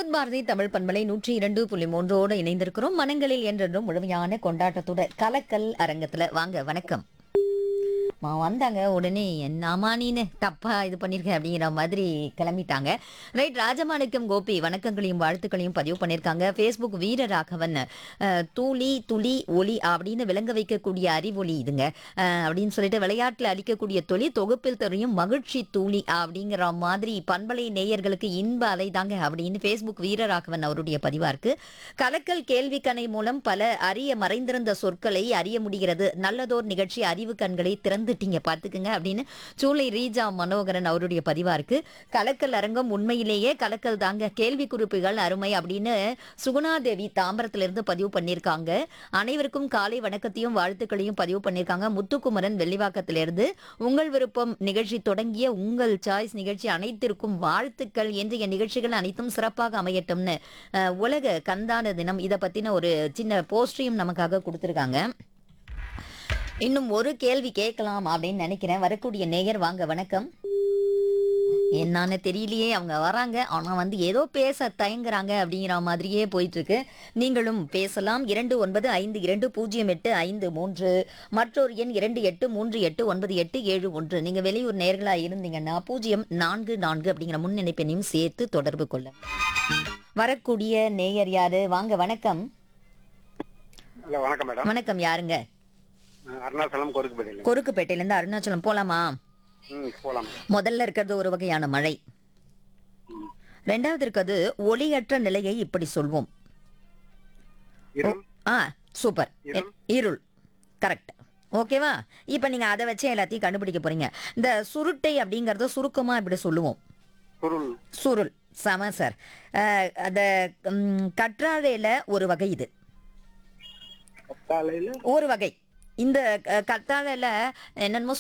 விவித் பாரதி தமிழ் பண்பலை நூற்றி இரண்டு புள்ளி மூன்றோடு இணைந்திருக்கிறோம் மனங்களில் என்றென்றும் முழுமையான கொண்டாட்டத்தோட கலக்கல் அரங்கத்துல வாங்க வணக்கம் மா வந்தாங்க உடனே என்னமா நீனு தப்பா இது பண்ணிருக்க அப்படிங்கிற மாதிரி கிளம்பிட்டாங்க ரைட் ராஜமாணிக்கம் கோபி வணக்கங்களையும் வாழ்த்துக்களையும் பதிவு பண்ணியிருக்காங்க ஃபேஸ்புக் வீரராகவன் அஹ், தூளி துளி ஒளி அப்படின்னு விளங்க வைக்கக்கூடிய அறிவொளி இதுங்க அஹ், அப்படின்னு சொல்லிட்டு விளையாட்டில் அளிக்கக்கூடிய தொழில் தொகுப்பில் தெரியும் மகிழ்ச்சி தூளி அப்படிங்கிற மாதிரி பண்பலை நேயர்களுக்கு இன்ப அலை தாங்க அப்படின்னு ஃபேஸ்புக் வீரராகவன் அவருடைய பதிவா இருக்கு கலக்கல் கேள்விக்கணை மூலம் பல அறிய மறைந்திருந்த சொற்களை அறிய முடிகிறது நல்லதோர் நிகழ்ச்சி அறிவு கண்களை திறந்துட்டீங்க பார்த்துக்குங்க அப்படின்னு சூளை ரீஜா மனோகரன் அவருடைய பதிவா இருக்கு கலக்கல் அரங்கம் உண்மையிலேயே கலக்கல் தாங்க கேள்வி குறிப்புகள் அருமை அப்படின்னு சுகுணாதேவி தாம்பரத்திலிருந்து பதிவு பண்ணியிருக்காங்க அனைவருக்கும் காலை வணக்கத்தையும் வாழ்த்துக்களையும் பதிவு பண்ணியிருக்காங்க முத்துக்குமரன் வெள்ளிவாக்கத்திலிருந்து உங்கள் விருப்பம் நிகழ்ச்சி தொடங்கிய உங்கள் சாய்ஸ் நிகழ்ச்சி அனைத்திற்கும் வாழ்த்துக்கள் இன்றைய நிகழ்ச்சிகள் அனைத்தும் சிறப்பாக அமையட்டும்னு அஹ், உலக கந்தான தினம் இதை பத்தின ஒரு சின்ன போஸ்டரையும் நமக்காக கொடுத்துருக்காங்க இன்னும் ஒரு கேள்வி கேட்கலாம் அப்படின்னு நினைக்கிறேன் வரக்கூடிய நேயர் வாங்க வணக்கம் என்னன்னு தெரியலையே அவங்க வராங்க ஆனா வந்து ஏதோ பேச தயங்குறாங்க அப்படிங்கிற மாதிரியே போயிட்டு இருக்கு நீங்களும் பேசலாம் இரண்டு ஒன்பது ஐந்து இரண்டு பூஜ்ஜியம் எட்டு ஐந்து மூன்று மற்றொரு எண் இரண்டு எட்டு மூன்று எட்டு ஒன்பது எட்டு ஏழு ஒன்று நீங்க வெளியூர் நேர்களா இருந்தீங்கன்னா பூஜ்ஜியம் நான்கு நான்கு அப்படிங்கிற முன்னிணைப்பெண்ணையும் சேர்த்து தொடர்பு கொள்ள வரக்கூடிய நேயர் யாரு வாங்க வணக்கம் ஹலோ வணக்கம் மேடம் வணக்கம் யாருங்க நான் அருணாச்சலம் கோருக்குப்பேட்டையில் கொருக்குப்பேட்டையில இருந்து அருணாச்சலம் போலாமா ம் போகலாம் முதல்ல இருக்கிறது ஒரு வகையான மழை ரெண்டாவது இருக்கிறது ஒளியற்ற நிலையை இப்படி சொல்வோம் இருள் ஆ சூப்பர் இருள். இருள் கரெக்ட் ஓகேவா இப்போ நீங்க அதை வச்சு எல்லாத்தையும் கண்டுபிடிக்க போறீங்க இந்த சுருட்டை அப்படிங்கறத சுருக்கமா இப்படி சொல்லுவோம் சுருள் சுருள் சம சார் அஹ், அந்த ம், கற்றாழையில ஒரு வகை இது காலையில் ஒரு வகை இந்த அஹ், கற்றாழையில என்னென்னமோ